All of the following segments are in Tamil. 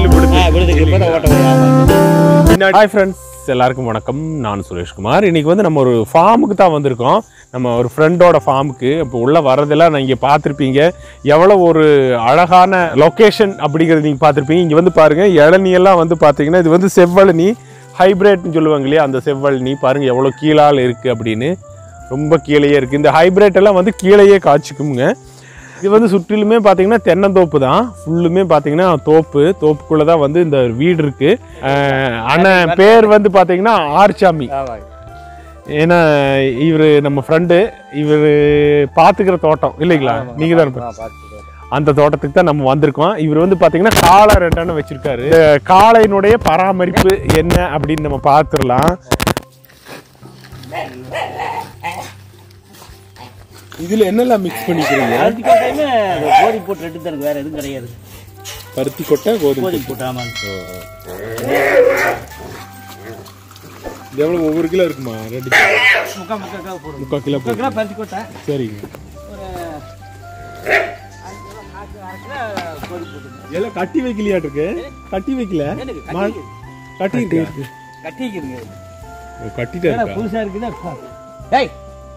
பல்லு விழுது விழுதுக்கு இப்போ தான் ஓட்ட வரும் ஹாய் ஃப்ரெண்ட்ஸ் எல்லாருக்கும் வணக்கம் நான் சுரேஷ்குமார் இன்னைக்கு வந்து நம்ம ஒரு ஃபார்முக்கு தான் வந்திருக்கோம் நம்ம ஒரு ஃப்ரெண்டோட ஃபார்முக்கு இப்போ உள்ள வர்றதெல்லாம் நீங்கள் பார்த்துருப்பீங்க எவ்வளோ ஒரு அழகான லொக்கேஷன் அப்படிங்கிறது நீங்கள் பார்த்துருப்பீங்க இங்கே வந்து பாருங்கள் இளநியெல்லாம் வந்து பார்த்தீங்கன்னா இது வந்து செவ்வழனி ஹைப்ரேட்னு சொல்லுவாங்க இல்லையா அந்த செவ்வழனி பாருங்கள் எவ்வளோ கீழால் இருக்குது அப்படின்னு ரொம்ப கீழேயே இருக்குது இந்த ஹைப்ரேட் எல்லாம் வந்து கீழேயே காய்ச்சிக்குமுங்க இது வந்து சுற்றிலுமே பார்த்தீங்கன்னா தென்னந்தோப்பு தான் ஃபுல்லுமே பார்த்தீங்கன்னா தோப்பு தோப்புக்குள்ளே தான் வந்து இந்த வீடு இருக்கு அஹ் அண்ணன் பேர் வந்து பார்த்தீங்கன்னா ஆர்ச்சாமி ஏன்னா இவர் நம்ம ஃப்ரெண்டு இவர் பார்த்துக்கிற தோட்டம் இல்லைங்களா நீங்கள் தான் அந்த தோட்டத்துக்கு தான் நம்ம வந்திருக்கோம் இவர் வந்து பார்த்தீங்கன்னா காளை ரெண்டான வச்சிருக்காரு இந்த காளையினுடைய பராமரிப்பு என்ன அப்படின்னு நம்ம பார்த்துடலாம் இதில் என்னெல்லாம் மிக்ஸ் பண்ணிக்கிறீங்க அரிசி கோட்டையுமே கோதி போட்டு ரெண்டு தருக்கு வேற எதுவும் கிடையாது பருத்தி கொட்டை கோதுமை கோதி போட்டு ஆமாங்க இது எவ்வளோ ஒவ்வொரு கிலோ இருக்குமா ரெண்டு கிலோ முக்கா முக்கா கிலோ போடுவோம் முக்கால் கிலோ முக்கா கிலோ பருத்தி கோட்டை சரிங்க ஒரு அரை கிலோ, அரை கிலோ, அரை கிலோ கோதி போட்டுங்க எல்லாம் கட்டி வைக்கலையாட்டு இருக்கு கட்டி வைக்கல எனக்கு மா- கட்டி கட்டி இருக்கு கட்டிக்குதுங்க கட்டிட்டே ஏன்னா இருக்கா புதுசா இருக்குதா ஏய்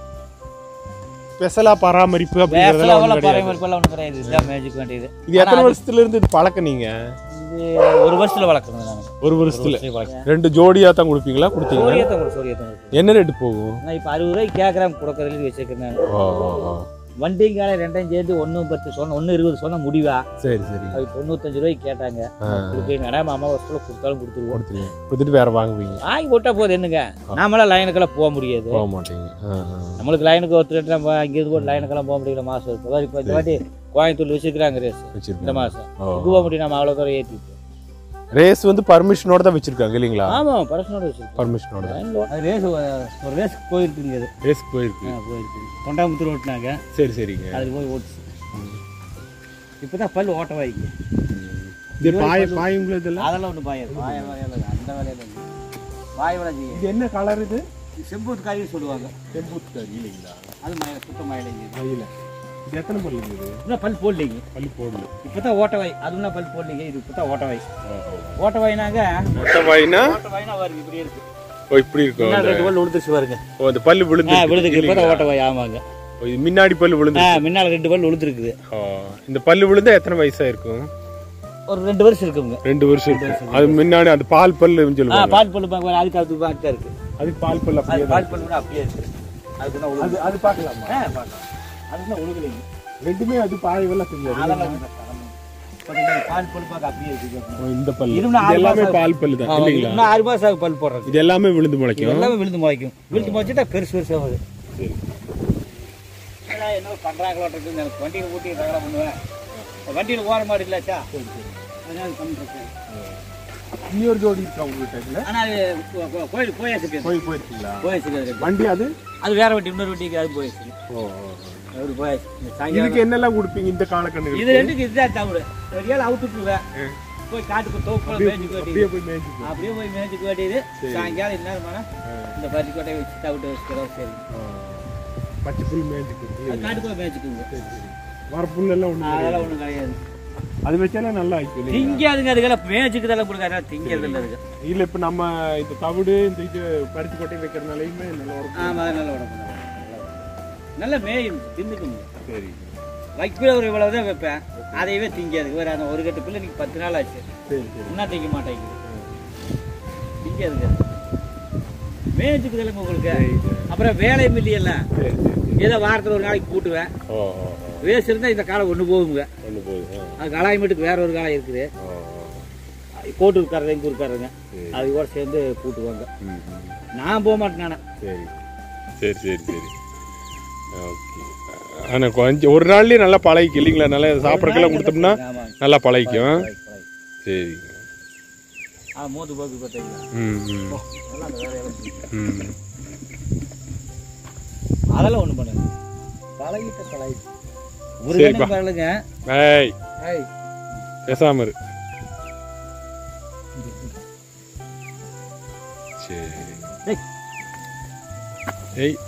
ஸ்பெஷலா பராமரிப்பு வேற அப்படிங்கறதெல்லாம் ஒண்ணும் லெவலில் கிடையாது பராமரிப்பெல்லாம் ஒன்றும் கிடையாது இதுதான் மேஜிக் வேண்டியது இது எத்தனை வருஷத்துல இருந்து இது பழக்க நீங்க இது ஒரு வருஷத்துல வளர்க்குறேன் நான் ஒரு வருஷத்துல வளர்க்குறேன் ரெண்டு ஜோடியா தான் கொடுப்பீங்களா கொடுத்தீங்க சோரியத்தை ஒரு சோரியத்தை என்ன ரேட்டு போகும் நான் இப்போ அறுபது ரூபாய்க்கு கேட்குறேன் கொடுக்கறதுக்கு வச்சிருக்கேன் நான் ஓ ஓ, ஓ. வண்டியும் காலை ரெண்டையும் சேர்த்து ஒன்று பத்து சொன்ன ஒன்று இருபது சொன்ன முடிவா சரி சரி அது தொண்ணூத்தஞ்சு ரூபாய்க்கு கேட்டாங்க ஆ. கொடுப்பீங்க மேடம் அம்மா வருஷத்துல கொடுத்தாலும் கொடுத்துருவோம் கொடுத்துருவீங்க கொடுத்துட்டு வேற வாங்குவீங்க வாங்கி போட்டா போதும் என்னங்க நாமெல்லாம் லைனுக்கெல்லாம் போக முடியாது போக மாட்டீங்க ஆ, ஆ. நம்மளுக்கு லைனுக்கு ஒருத்தர் நம்ம இங்கிருந்து கூட லைனுக்கெல்லாம் போக முடியல மாதம் இப்போ இப்போ இந்த வாட்டி கோயம்புத்தூர் வச்சிருக்கிறாங்க ரேஸ் இந்த வச்சிருக்கீங்க மாதம் ஓ. இங்கே போக முடியும் நம்ம அவ்வளோ தூரம் ஏற்றி ரேஸ் வந்து பர்மிஷனோட தான் வச்சிருக்காங்க இல்லைங்களா ஆமாம் பர்சனோட வச்சிருக்கோம் பர்மிஷனோட அது ரேஸ் ஒரு ரேஸ் போயிருக்குங்க அது ரேஸ்க்கு போயிருக்கு போயிருக்கு தொண்டாமுத்தூர் ஓட்டினாங்க சரி சரிங்க அதில் போய் ஓட்டுச்சு இப்போ தான் பல் ஓட்ட வாய்க்கு இது பாய பாயுங்களா இதெல்லாம் அதெல்லாம் ஒன்றும் பாயாது பாய வேலையில இல்லை அந்த வேலையில இல்லை பாய வேலை செய்யும் இது என்ன கலர் இது செம்பூத்து காரின்னு சொல்லுவாங்க செம்பூத்து கறி இல்லைங்களா அது மய சுத்த மயிலைங்க மயில இது எத்தனை பல்லுங்க இது இன்னும் பல் போடலைங்க பல்லு போடல இப்போ தான் ஓட்ட வாய் அது இன்னும் பல் போடலைங்க இது இப்போ தான் ஓட்ட வாய் ஓட்ட வாய்னாங்க மொத்த வாயினா ஓட்ட வாய்னா வருது இப்படி இருக்கு ஓ இப்படி இருக்கும் முன்னாடி ரெண்டு பல் விழுந்துச்சு பாருங்க ஓ அந்த பல்லு விழுந்து ஆ விழுதுக்கு இப்போ தான் ஓட்ட வாய் ஆமாங்க ஓ, இது முன்னாடி பல்லு விழுந்து ஆ முன்னால் ரெண்டு பல் விழுந்துருக்குது ஓ, இந்த பல்லு விழுந்தா எத்தனை வயசா இருக்கும் ஒரு ரெண்டு வருஷம் இருக்குங்க ரெண்டு வருஷம் இருக்கும் அது முன்னாடி அந்த பால் பல்லுன்னு ஆ சொல்லுவாங்க பால் பல்லு பார்க்க அதுக்கு அது பார்த்து தான் இருக்கு அதுக்கு பால் பல்லு அது அப்படியே பால் பல்லு கூட அப்படியே இருக்கு அதுக்கு தான் அது அது பார்க்கலாமா ஆ பார்க்கலாம் அதுக்கு தான் உழுகலைங்க ரெண்டுமே அது பாயவெல்லாம் செஞ்சது அதெல்லாம் ஒண்ணும் கஷ்டம் இல்ல. பாத்தீங்களா, பால் பல் பார்க்க அப்படியே இருக்கு ஓ, இந்த பல்லு இது இன்னும் இது ஆறு எல்லாமே மாசம் பால் பல்லு தான் ஆமா, இல்லைங்களா இன்னும் ஆறு மாசம் ஆகும் பல் போடுறது இது எல்லாமே விழுந்து இது முளைக்கும் எல்லாமே விழுந்து முளைக்கும் விழுந்து முளைச்சுட்டா பெருசு பெருசா வருது என்னடா, என்ன பண்றாங்களோன்றது எனக்கு வண்டியில ஊட்டி தகவல் பண்ணுவேன் வண்டியில ஓர மாடு இல்லாச்சா அதனால பண்ணிட்டு இன்னொரு ஜோடி இருக்கா உங்ககிட்ட இதுல ஆனா அது கோ- கோ- கோயில் போயாச்சு போய் போயிருக்கீங்களா போயாச்சு வண்டி அது அது வேற வண்டி இன்னொரு வண்டிக்கு அது போயாச்சு ஓ, ஓ, ஓ. அது போயாச்சு இந்த சாயங்காலம் இதுக்கு என்னெல்லாம் கொடுப்பீங்க இந்த இது காலக்கண்ணுக்கு ரெண்டுக்கு இதுதான் தவிர ஏழு அவுத்துக்குவேன் போய் காட்டுக்கு தோப்புல மேய்ச்சிக்கு வேண்டியது அப்படியே போய் மேய்ச்சிக்கலாம் அப்படியே போய் மேய்ச்சிக்க வேண்டியது சாயங்காலம் என்ன பண்ணா இந்த பருத்தி கோட்டையை வச்சு தவிட்டு வச்சுக்கிறோம் சரி பச்சை புல் மேய்ச்சிக்கிறது அது காட்டுக்கு போய் மேய்ச்சிக்குங்க சரி சரி வர புல் எல்லாம் ஒண்ணு அதெல்லாம் ஒன்றும் கிடையாது அது வச்சாலும் நல்லா ஆயிக்கும் இல்லைங்களா? திங்காதுங்க அதுக்கெல்லாம் மேய்ச்சிக்கிறதெல்லாம் கொடுக்காது திங்கிறது இல்லை அதுக்கு இல்ல இப்ப நம்ம இந்த தவிடு இந்த இது பருத்தி கொட்டை வைக்கிறதுனாலயுமே நல்லா இருக்கும் ஆமாம் அது நல்ல உடம்பு நல்ல மேயும் தின்னுக்குங்க சரி வைக்கிற ஒரு இவ்வளவு தான் வைப்பேன் அதையவே திங்காது வேற அந்த ஒரு கட்டு பிள்ளை இன்னைக்கு பத்து நாள் ஆச்சு சரி சரி இன்னும் திங்க மாட்டேங்குது திங்காதுங்க மேய்ச்சிக்குதல்ல உங்களுக்கு அப்புறம் வேலை மில்லியெல்லாம் சரி சரி ஏதோ வாரத்தில் ஒரு நாளைக்கு கூட்டுவேன் ஓ ஓ ஓ. வேஸ்ட் இருந்தால் இந்த காலம் ஒன்று போகுங்க ஒண்ணு போகுது ஆ. அது கலாயமேட்டுக்கு வேற ஒரு காலம் இருக்குது ஓ, ஓ. கோட்டு இருக்காருங்க இங்கே இருக்காருங்க சரி. அது கூட சேர்ந்து கூட்டுவாங்க ம், ம். நான் போக மாட்டேன் நானே சரி சரி சரி சரி ஓகே ஆனால் கொஞ்சம் ஒரு நாள்லயே நல்லா பழகிக்கும் இல்லைங்களா நல்லா சாப்பிட்றக்கெல்லாம் கொடுத்தோம்னா ஆமாங்க நல்லா பழகிக்கும் பழகி, பழகி. சரிங்க ஆ மோது போக்கு பார்த்தீங்களா ம் ம் நல்லா அந்த வேலையெல்லாம் செஞ்சு. ம் அதெல்லாம் ஒன்றும் பண்ணுங்க பழகிட்ட பழகி ஒரு சரிப்பா. கணக்கு பழகுங்க ஏய் ஏய், பேசாம இரு சரி ஏய். ஏய்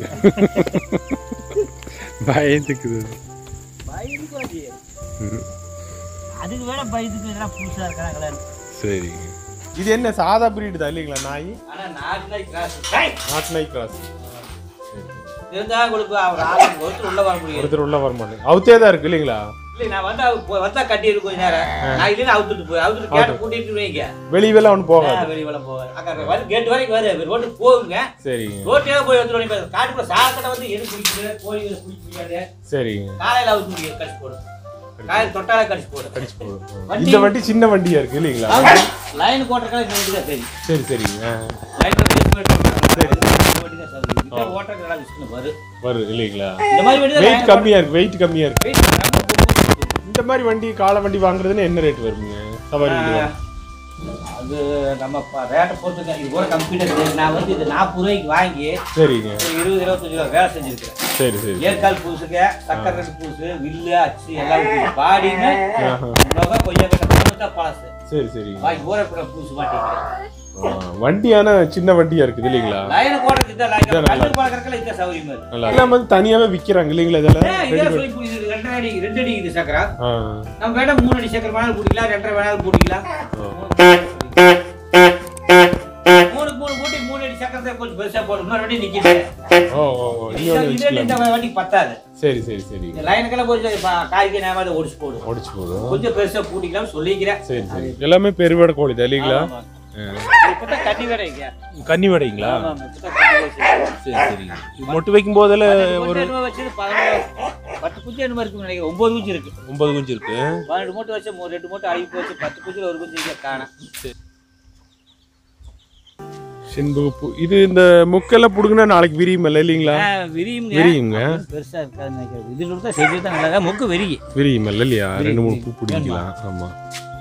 பயந்துக்குது பயந்துக்கு வாடி. ம். அதுக்கு வேற பயத்துக்கு இதெல்லாம் புதுசா இருக்கிறாங்களே சரிங்க இது என்ன சாதா பிரீடு தான் இல்லைங்களா நாய் ஆனா நாட்டு நாய் கிராஸ் டேய் நாட்டு நாய் கிராஸ் இருந்தா உங்களுக்கு அவர் ஆளு ஒருத்தர் உள்ள வர முடியாது ஒருத்தர் உள்ள வர மாட்டேங்க அவுத்தே தான் இருக்கு இல்லைங்களா இல்லை நான் வந்து அவர் போ- வந்தா கட்டி இருக்கும் கொஞ்ச நேரம் நான் இல்லைன்னு அவுத்துட்டு போய் அவுத்துட்டு கேட்ட கூட்டிட்டு வைங்க வெளியெல்லாம் ஒன்று போகாது வெளியே வளம் போவார் அக்கா வந்து கேட்டு வரைக்கும் வரு ரோட்டுக்கு போகுங்க சரிங்க ரோட்டே போய் வந்து காட்டுக்குள்ள சாக்கடை வந்து எது குடிக்கிறது கோழி குடிக்க முடியாது சரிங்க காலையில அவுத்து முடியாது கடிச்சு போடும் காலையில் தொட்டாலே கடிச்சு போடும் கடிச்சு போடும் வண்டி- இந்த வண்டி சின்ன வண்டியா இருக்கு இல்லைங்களா லைன் போட்டிருக்காங்க இந்த வண்டி தான் சரி சரி சரிங்க ஆ, லைன் சரி இந்த வண்டி தான் சரி இந்த ஓட்டுறதுக்கு நல்லா விஷயம் வரும் வரும் இல்லைங்களா இந்த மாதிரி வண்டி தான் வெயிட் line கம்மியா இருக்கு வெயிட் கம்மியா இருக்கு weight ரொம்ப ரொம்ப இருக்கு. இந்த மாதிரி வண்டி காலை வண்டி வாங்குறதுன்னு என்ன ரேட் வருங்க சவாரி வண்டி வாங்க- அது நம்ம ரேட்டை பொறுத்துங்க இது கூட கம்ப்யூட்டர் நான் வந்து இது நாற்பது ரூபாய்க்கு வாங்கி சரிங்க ஒரு இருபது இருபத்தஞ்சு ரூபா வேலை செஞ்சிருக்கேன் சரி சரி ஏற்கால் பூசுங்க சக்கரை ரெண்டு பூசு வில்லு அச்சு எல்லாம் பூசு பாடின்னு ஆஹா. இன்னொரு கொஞ்சம் கொஞ்சம் தான் பழசு சரி சரிங்க வாங்கி ஊற கூட பூசு மாட்டேங்கிறேன் ஆ, வண்டி ஆனா சின்ன வண்டியா இருக்குது இல்லைங்களா லைனை போடுறது இதான் லைன் இதான் நல்லா கல்லு பழக்கிறதுல இந்த சௌகரியமா இருக்கு நல்லா எல்லாம் வந்து தனியாவே விக்கிறாங்க இல்லைங்களா இதெல்லாம் ஏன் இதே சொல்லி புரியுது ரெண்டரை அடி ரெண்டு அடி இது சக்கரா ஆ, நம்ம வேணா மூணு அடி சக்கரை வேணாலும் குடிக்கலாம் ரெண்டரை வேணாலும் குடிக்கலாம் மூணு மூணு கூட்டி மூணு அடி சக்கரத்தை கொஞ்சம் பெருசா போடும் இன்னொரு வண்டி நிக்குது ஓ ஓ ஓ இன்னொன்று இதே இந்த வச்சுக்கலாம் வண்டி பத்தாது சரி சரி சரி இந்த லைனுக்கெல்லாம் போய் காய்க்கு நேரம் அதை ஒடிச்சு போடும் முடிச்சு போதும் கொஞ்சம் பெருசா கூட்டிக்கலாம் சொல்லிக்கிறேன் சரி சரி எல்லாமே பெருவேட கோழி தான் இல்லைங்களா ஆமா. ஆ. இப்பதான் கட்டி வேடைங்க கன்னி வடைங்களா ஆமா, ஆமா. இப்பதான் கட்டி வச்சிருக்கோம். சரி சரிங்க இது மொட்டு வைக்கும் போதில் பன்னெண்டு மூட்டை என்னமோ வச்சது பதினோரு- பத்து குச்சி என்னமோ இருக்குன்னு நினைக்கிறேன் ஒன்பது குச்சி இருக்கு ஒன்பது குஞ்சு இருக்கு பன்னெண்டு மூட்டை வச்சு மூ- ரெண்டு மூட்டை அழுகி போச்சு பத்து குச்சியில் ஒரு குச்சி காணும் செண்பகப்பூ இது இந்த முக்கெல்லாம் புடுங்கினா நாளைக்கு விரியுமல்ல இல்லைங்களா விரியுங்க விரியுங்க பெருசா இருக்காதுன்னு நினைக்கிறேன் இதுல தான் செஞ்சு தான் நல்லா மொக்கு விரிகி விரியுமல்ல இல்லையா விரியும், ரெண்டு மூணு பூ விரியும். பிடிக்கலாம் ஆமா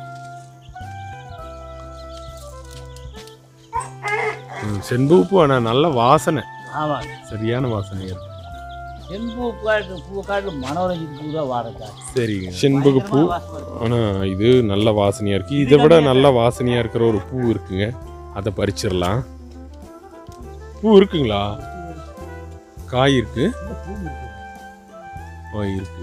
ம், செண்பகப்பூ ஆனா நல்ல வாசனை ஆமா சரியான வாசனையா இருக்கு செம்பூ காட்டு பூ காட்டு மனோரஞ்சித் பூ தான் வாடகை சரிங்க செண்பகப்பூ ஆனா இது நல்ல வாசனையா இருக்கு இதை விட நல்ல வாசனையா இருக்கிற ஒரு பூ இருக்குங்க அதை பறிச்சிடலாம் பூ இருக்குங்களா காய் இருக்கு ஓ இருக்கு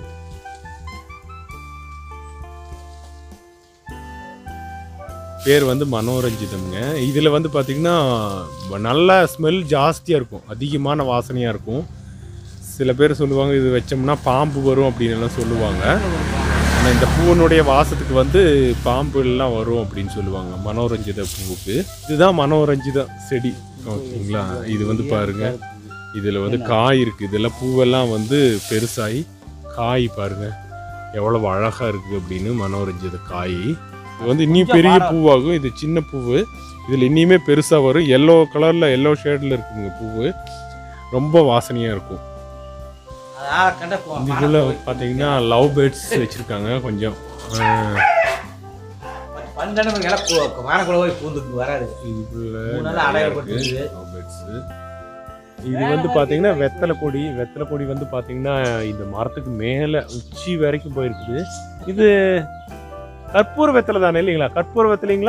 பேர் வந்து மனோரஞ்சிதம்ங்க இதில் வந்து பார்த்திங்கன்னா நல்ல ஸ்மெல் ஜாஸ்தியாக இருக்கும் அதிகமான வாசனையாக இருக்கும் சில பேர் சொல்லுவாங்க இது வச்சோம்னா பாம்பு வரும் அப்படின்னு எல்லாம் சொல்லுவாங்க ஆனால் இந்த பூவனுடைய வாசத்துக்கு வந்து பாம்பு எல்லாம் வரும் அப்படின்னு சொல்லுவாங்க மனோரஞ்சித பூவுக்கு இதுதான் மனோரஞ்சித செடி ஓகேங்களா இது வந்து பாருங்க இதில் வந்து காய் இருக்குது இதெல்லாம் பூவெல்லாம் வந்து பெருசாகி காய் பாருங்க எவ்வளவு அழகாக இருக்குது அப்படின்னு மனோரஞ்சித காய் இது வந்து இன்னும் பெரிய பூவாகும் இது சின்ன பூவு இதில் இன்னியுமே பெருசாக வரும் எல்லோ கலரில் எல்லோ ஷேடில் இருக்குங்க பூவு ரொம்ப வாசனையாக இருக்கும் கண்ட இதுக்குள்ள பார்த்தீங்கன்னா லவ் பேர்ட்ஸ் வச்சுருக்காங்க கொஞ்சம் ஆஹ், பந்தனம் இலை வானக்குள்ள போய் பூந்துக்கு வராது இதுக்குள்ள மூணு நாள் நிறைய அடையாளப்படுத்துது. இருக்கு லவ் பேர்ட்ஸு இது வந்து பார்த்தீங்கன்னா வெத்தலை கொடி வெத்தலை கொடி வந்து பார்த்தீங்கன்னா இந்த மரத்துக்கு மேலே உச்சி வரைக்கும் போயிருக்குது இது கற்பூர வெத்தலை தானே இல்லைங்களா கற்பூர வெத்தலைங்களா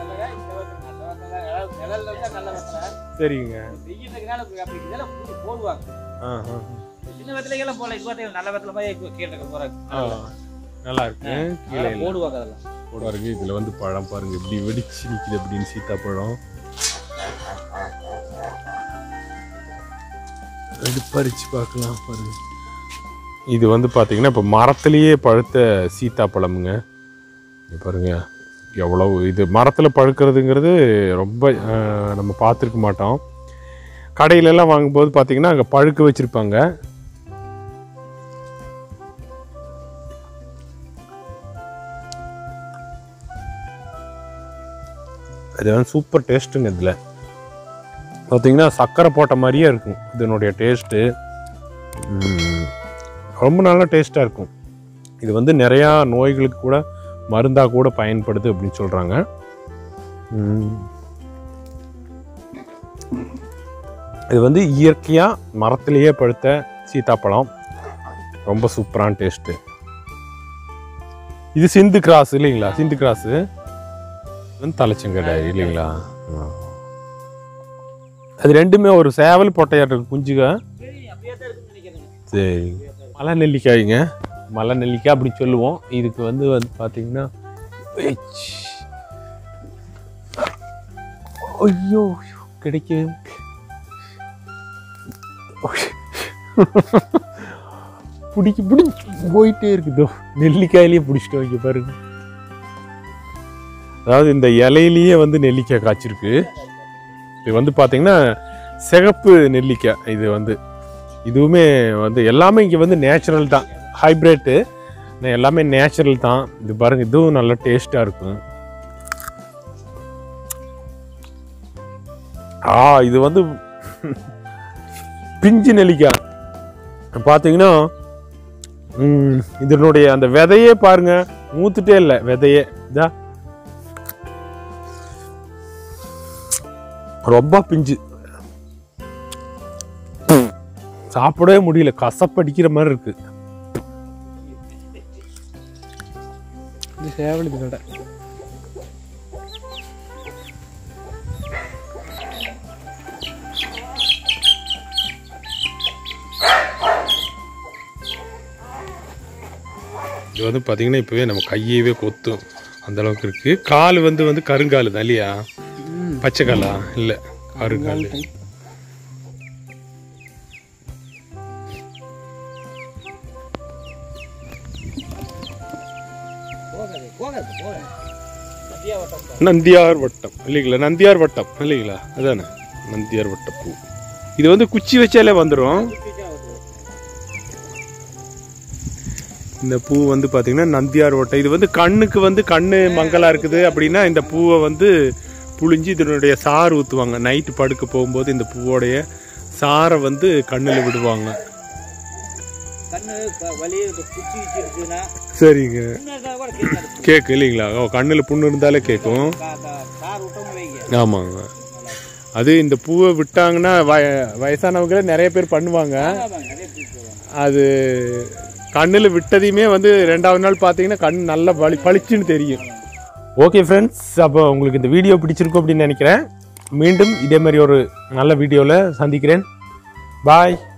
சரிங்க போடுவாங்க ஆ ஆ சின்ன வெத்தலைக்கெல்லாம் போல இது பார்த்தீங்கன்னா நல்ல வெத்தலை மாதிரி கீழே போறாங்க ஆ நல்லா இருக்கு கீழே எல்லாம் போடுவாங்க அதெல்லாம் கூட இருக்கு இதுல வந்து பழம் பாருங்க இப்படி வெடிச்சு நிக்குது அப்படின்னு சீத்தாப்பழம் ரெண்டு பறிச்சு பார்க்கலாம் பாருங்க இது வந்து பாத்தீங்கன்னா இப்போ மரத்திலேயே பழுத்த சீத்தாப்பழமுங்க இங்க பாருங்க எவ்வளவு இது மரத்தில் பழுக்கிறதுங்கிறது ரொம்ப அஹ், நம்ம பார்த்துருக்க மாட்டோம் கடையில எல்லாம் வாங்கும்போது பார்த்தீங்கன்னா அங்கே பழுக்க வச்சுருப்பாங்க இது வந்து சூப்பர் டேஸ்ட்டுங்க இதில் பார்த்தீங்கன்னா சர்க்கரை போட்ட மாதிரியே இருக்கும் இதனுடைய டேஸ்ட்டு ரொம்ப நல்ல டேஸ்ட்டாக இருக்கும் இது வந்து நிறையா நோய்களுக்கு கூட மருந்தாக கூட பயன்படுது அப்படின்னு சொல்கிறாங்க இது வந்து இயற்கையாக மரத்திலேயே பழுத்த சீத்தாப்பழம் ரொம்ப சூப்பரான டேஸ்ட்டு இது சிந்து கிராஸ் இல்லைங்களா சிந்து கிராஸு வந்து தலைச்சங்கடை இல்லைங்களா ஆ. அது ரெண்டுமே ஒரு சேவல் பொட்டையாட்டு இருக்கு குஞ்சுக சரி அப்படியே தான் இருக்குன்னு நினைக்கிறேங்க சரி மலை நெல்லிக்காய்ங்க மலை நெல்லிக்காய் அப்படி சொல்லுவோம் இதுக்கு வந்து வந்து பார்த்தீங்கன்னா ஐயோ கிடைக்கவே பிடிக்க பிடிச்சி போயிட்டே இருக்குதோ நெல்லிக்காயிலேயே பிடிச்சிட்டு வைக்க பாருங்க அதாவது இந்த இலையிலேயே வந்து நெல்லிக்காய் காய்ச்சிருக்கு இது வந்து பார்த்தீங்கன்னா சிகப்பு நெல்லிக்காய் இது வந்து இதுவுமே வந்து எல்லாமே இங்கே வந்து நேச்சுரல் தான் ஹைப்ரேட்டு எல்லாமே நேச்சுரல் தான் இது பாருங்க இதுவும் நல்ல டேஸ்ட்டாக இருக்கும் ஆ இது வந்து பிஞ்சு நெல்லிக்காய் பார்த்தீங்கன்னா ம், இதனுடைய அந்த விதையே பாருங்க மூத்துட்டே இல்லை விதையே இதா ரொம்ப பிஞ்சு சாப்பிடவே முடியல கசப்படிக்கிற மாதிரி இருக்கு இது சேவலுக்கு கடை இது வந்து பார்த்தீங்கன்னா இப்போவே நம்ம கையவே கொத்தும் அந்த அளவுக்கு இருக்கு கால் வந்து வந்து கருங்கால் தான் இல்லையா பச்சை காலா இல்லை கருங்கால் போகாது போகாது போகாது மத்திய வட்டம் பா. நந்தியார் வட்டம் இல்லைங்களா நந்தியார் வட்டம் இல்லைங்களா அதானே நந்தியார் வட்ட பூ இது வந்து குச்சி வச்சாலே வந்துடும் குச்சிச்சா வருது. இந்த பூ வந்து பார்த்தீங்கன்னா நந்தியார் வட்டம் இது வந்து கண்ணுக்கு வந்து கண்ணு மங்கலா இருக்குது அப்படின்னா இந்த பூவை வந்து புழிஞ்சு இதனுடைய சாறு ஊற்றுவாங்க நைட்டு படுக்க போகும்போது இந்த பூவோடைய சாரை வந்து கண்ணில் விடுவாங்க கண்ணு க- வலி இந்த குச்சி வச்சு இருக்குதுன்னா சரிங்க இன்னும் இருந்தா கூட கேட்காது கேக்கு இல்லைங்களா ஓ கண்ணில் புண்ணு இருந்தாலே கேட்கும் கா- கா- கார் விட்டோம்னு வைங்க ஆமாங்க அது இந்த பூவை விட்டாங்கன்னா வய வயசானவங்களே நிறைய பேர் பண்ணுவாங்க ஆமாங்க நிறைய தூக்கி போடுவாங்க அது கண்ணில் விட்டதையுமே வந்து ரெண்டாவது நாள் பார்த்தீங்கன்னா கண் நல்லா பளி பளிச்சுன்னு தெரியும் ஓகே ஃப்ரெண்ட்ஸ் அப்போ உங்களுக்கு இந்த வீடியோ பிடிச்சிருக்கும் அப்படின்னு நினைக்கிறேன் மீண்டும் இதே மாதிரி ஒரு நல்ல வீடியோவில் சந்திக்கிறேன் பாய்